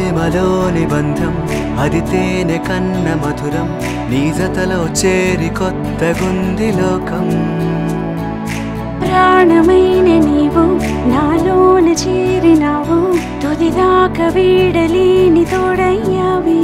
ప్రేమలోని బంధం అది తేనె కన్న మధురం నీ జతలో చేరి కొత్త గుంది లోకం ప్రాణమైన నీవు నాలోన చేరినావు తుదిదాకా వీడలేని తోడయ్యావి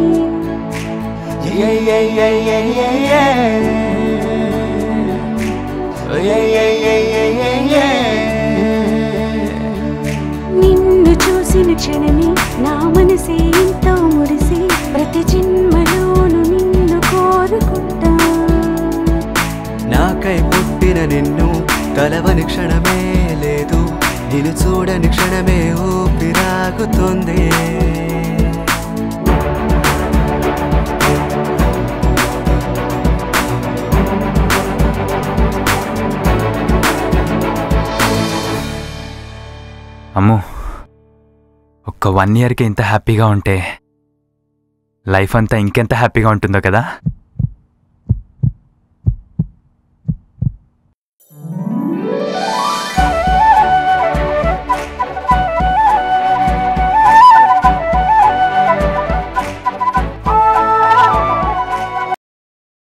నిన్ను చూసిన క్షణమే నా మనసే ఎంతో మురిసి ప్రతి జన్మలోను నిన్ను కోరుకుంటా నాకై పుట్టిన నిన్ను కలవని క్షణమే లేదు నిన్ను చూడని క్షణమే ఊపిరాగుతుంది అమ్ము ఒక్క వన్ ఇయర్కి ఇంత హ్యాపీగా ఉంటే లైఫ్ అంతా ఇంకెంత హ్యాపీగా ఉంటుందో కదా